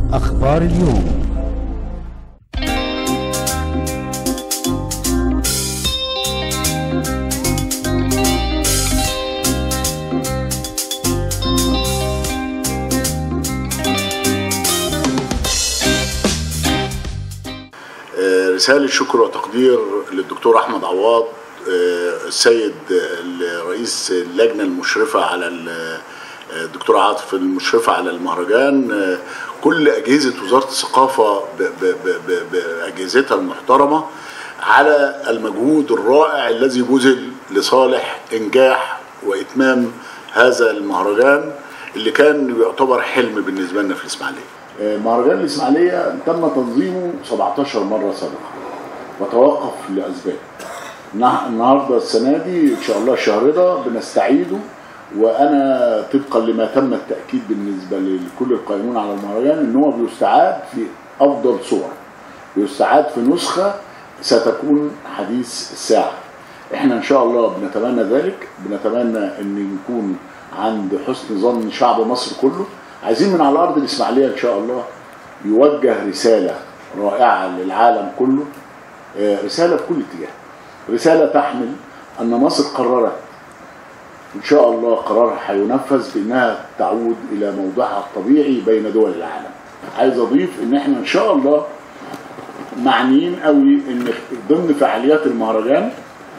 أخبار اليوم رسالة شكر وتقدير للدكتور أحمد عواض السيد رئيس اللجنة المشرفة على الدكتور عاطف المشرفة على المهرجان كل أجهزة وزارة الثقافة بأجهزتها المحترمة على المجهود الرائع الذي بذل لصالح إنجاح وإتمام هذا المهرجان اللي كان يعتبر حلم بالنسبة لنا في الإسماعيلية مهرجان الإسماعيلية تم تنظيمه 17 مرة سابقا وتوقف لأسباب النهارده السنة دي إن شاء الله الشهر ده بنستعيده وأنا طبقا لما تم التأكيد بالنسبة لكل القائمون على المهرجان إن هو بيستعاد في أفضل صور بيستعاد في نسخة ستكون حديث الساعة احنا ان شاء الله بنتمنى ذلك بنتمنى ان نكون عند حسن ظن شعب مصر كله عايزين من على ارض الاسماعيليه ان شاء الله يوجه رساله رائعه للعالم كله رساله في كل اتجاه رساله تحمل ان مصر قررت ان شاء الله قرارها هينفذ بانها تعود الى موضعها الطبيعي بين دول العالم عايز اضيف ان احنا ان شاء الله معنيين قوي ان ضمن فعاليات المهرجان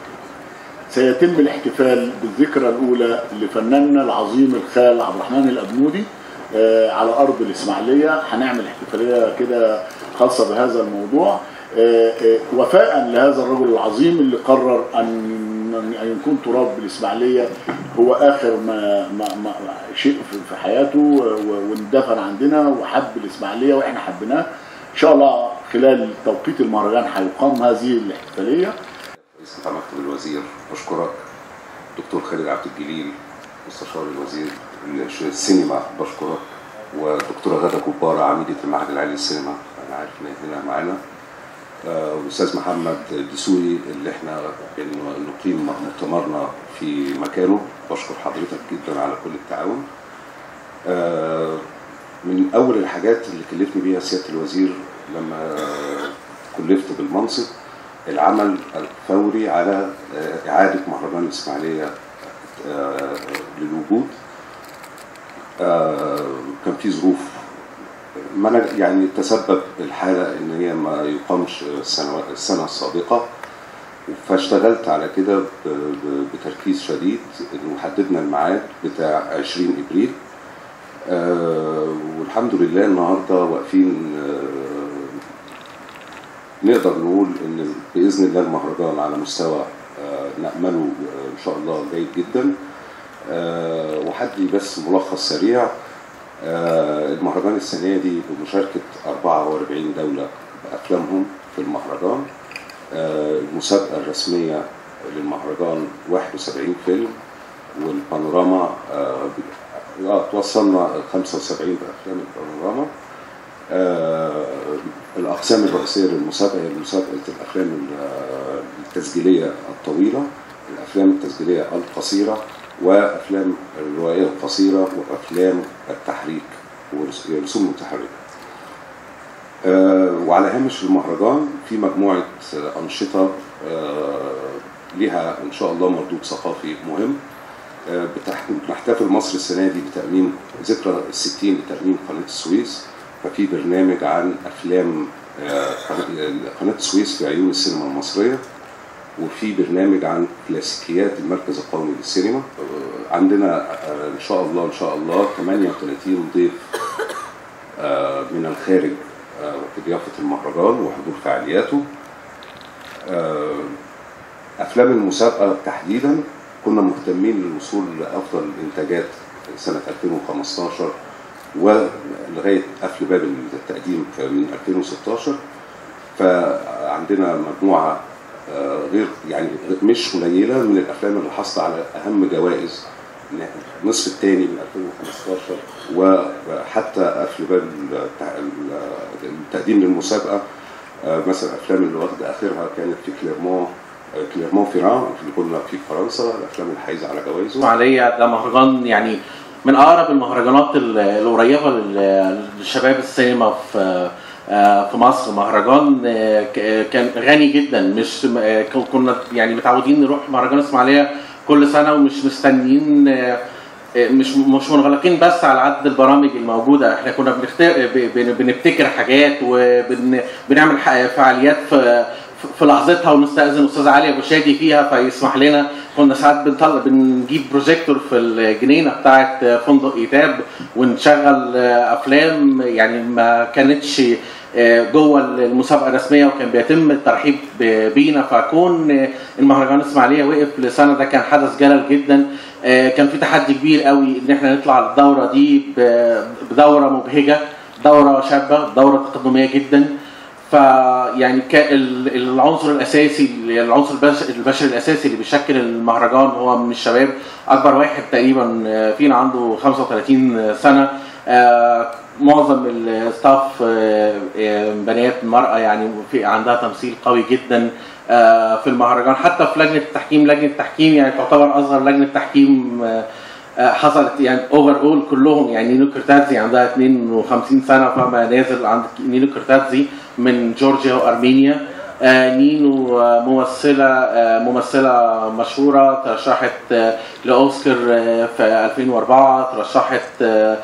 سيتم الاحتفال بالذكرى الاولى لفناننا العظيم الخال عبد الرحمن الابنودي آه على ارض الاسماعيليه هنعمل احتفاليه كده خاصه بهذا الموضوع آه آه وفاء لهذا الرجل العظيم اللي قرر ان ان يكون تراب بالاسماعيليه هو اخر ما, ما, ما شيء في حياته واندفن عندنا وحب الاسماعيليه واحنا حبيناه ان شاء الله خلال توقيت المهرجان هيقام هذه الاحتفاليه رئيس قطاع مكتب الوزير بشكرك دكتور خالد عبد الجليل مستشار الوزير السينما بشكرك ودكتوره غاده كباره عميده المعهد العالي للسينما انا عارف ان هنا معانا والاستاذ محمد دسوقي اللي احنا نقيم مؤتمرنا في مكانه بشكر حضرتك جدا على كل التعاون من اول الحاجات اللي كلفني بيها سياده الوزير لما كلفت بالمنصب العمل الفوري على إعادة مهرجان الإسماعيلية للوجود كان في ظروف ما يعني تسبب الحالة إن هي ما يقامش السنة, السنة السابقة فاشتغلت على كده بتركيز شديد إنه حددنا الميعاد بتاع 20 إبريل والحمد لله النهارده واقفين نقدر نقول ان باذن الله المهرجان على مستوى نامله ان شاء الله جيد جدا وحدي بس ملخص سريع المهرجان السنه دي بمشاركه 44 دوله بافلامهم في المهرجان المسابقه الرسميه للمهرجان 71 فيلم والبانوراما اه توصلنا 75 بافلام البانوراما آه الاقسام الرئيسيه للمسابقه هي مسابقه الافلام التسجيليه الطويله الافلام التسجيليه القصيره وافلام الروائيه القصيره وافلام التحريك والرسوم المتحركه آه وعلى هامش المهرجان في مجموعه انشطه آه لها ان شاء الله مردود ثقافي مهم بنحتفل مصر السنه دي بتامين ذكرى الستين لتامين قناه السويس ففي برنامج عن افلام قناه السويس في عيون السينما المصريه وفي برنامج عن كلاسيكيات المركز القومي للسينما عندنا ان شاء الله ان شاء الله 38 ضيف من الخارج في ضيافه المهرجان وحضور فعالياته افلام المسابقه تحديدا كنا مهتمين للوصول لافضل الانتاجات سنه 2015 ولغايه قفل باب التقديم من 2016 فعندنا مجموعه غير يعني مش قليله من الافلام اللي حصل على اهم جوائز النصف الثاني من 2015 وحتى قفل باب التقديم للمسابقه مثلا الافلام اللي واخده اخرها كانت في كليرمون كليرمون فيران اللي كنا في فرنسا الافلام اللي حايزه على جوائزه عليا ده مهرجان يعني من اقرب المهرجانات ال- القريبه لل- لشباب السينما في آه، في مصر مهرجان آه، ك- كان غني جدا مش آه، ك- كنا يعني متعودين نروح مهرجان اسماعيليه كل سنه ومش مستنيين آه، آه، مش مش منغلقين بس على عدد البرامج الموجوده احنا كنا بنخت... ب- بن- بنبتكر حاجات وبنعمل فعاليات في في لحظتها ونستاذن استاذ علي ابو شادي فيها فيسمح لنا كنا ساعات بنطلع بنجيب بروجيكتور في الجنينه بتاعه فندق ايتاب ونشغل افلام يعني ما كانتش جوه المسابقه الرسميه وكان بيتم الترحيب بينا فكون المهرجان اسماعيليه وقف لسنه ده كان حدث جلل جدا كان في تحدي كبير قوي ان احنا نطلع الدوره دي بدوره مبهجه دوره شابه دوره تقدميه جدا فيعني العنصر الاساسي العنصر البشري الاساسي اللي بيشكل المهرجان هو من الشباب اكبر واحد تقريبا فينا عنده 35 سنه معظم الستاف بنات المرأة يعني في عندها تمثيل قوي جدا في المهرجان حتى في لجنة التحكيم لجنة التحكيم يعني تعتبر أصغر لجنة تحكيم حصلت يعني اوفر اول كلهم يعني نينو كرتادزي عندها 52 سنه فما نازل عند نينو كرتادزي من جورجيا وارمينيا آه نينو آه ممثله آه ممثله مشهوره ترشحت لاوسكار في 2004 ترشحت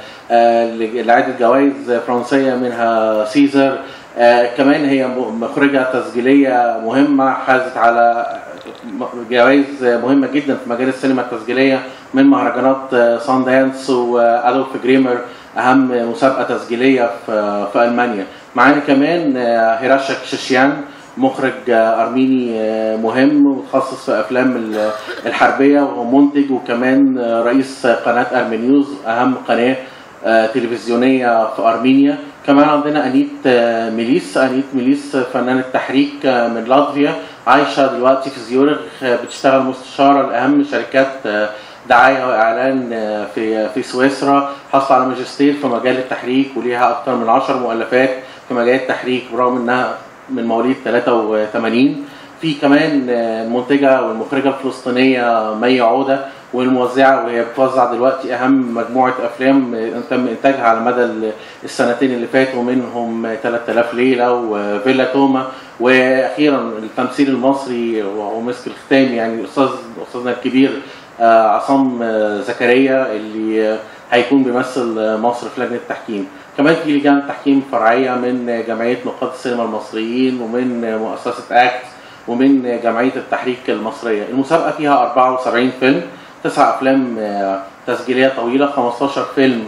لعده جوائز فرنسيه منها سيزر كمان هي مخرجه تسجيليه مهمه حازت على جوائز مهمه جدا في مجال السينما التسجيليه من مهرجانات سان دانس وادولف جريمر اهم مسابقه تسجيليه في في المانيا معانا كمان هيراشا كشيشيان مخرج ارميني مهم متخصص في افلام الحربيه وهو منتج وكمان رئيس قناه ارمينيوز اهم قناه تلفزيونيه في ارمينيا كمان عندنا انيت ميليس انيت ميليس فنانه تحريك من لاتفيا عايشه دلوقتي في زيورخ بتشتغل مستشاره لاهم شركات دعايه واعلان في في سويسرا حصل على ماجستير في مجال التحريك وليها اكثر من 10 مؤلفات في مجال التحريك برغم انها من مواليد 83 في كمان المنتجه والمخرجه الفلسطينيه مي عوده والموزعه وهي بتوزع دلوقتي اهم مجموعه افلام تم انتاجها على مدى السنتين اللي فاتوا منهم 3000 ليله وفيلا توما واخيرا التمثيل المصري وهو مسك الختام يعني الاستاذ استاذنا الكبير عصام زكريا اللي هيكون بيمثل مصر في لجنه التحكيم كمان في لجان تحكيم فرعيه من جمعيه نقاد السينما المصريين ومن مؤسسه اكت ومن جمعيه التحريك المصريه المسابقه فيها 74 فيلم تسع افلام تسجيليه طويله 15 فيلم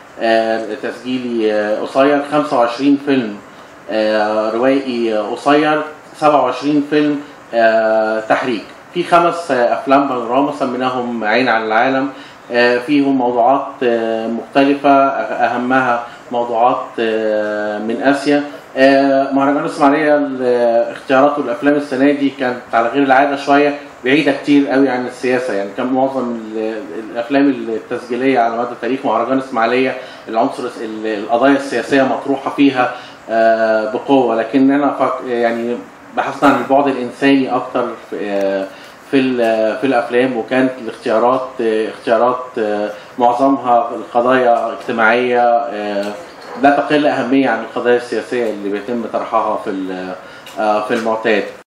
تسجيلي قصير 25 فيلم روائي قصير 27 فيلم تحريك في خمس افلام بانوراما سميناهم عين على العالم فيهم موضوعات مختلفه اهمها موضوعات من اسيا مهرجان اسماعيليه اختياراته الافلام السنه دي كانت على غير العاده شويه بعيده كتير قوي عن السياسه يعني كان معظم الافلام التسجيليه على مدى تاريخ مهرجان اسماعيليه العنصر القضايا السياسيه مطروحه فيها بقوه لكننا يعني بحثنا عن البعد الانساني اكتر في في في الافلام وكانت الاختيارات اختيارات معظمها القضايا اجتماعيه لا تقل اهميه عن القضايا السياسيه اللي بيتم طرحها في في المعتاد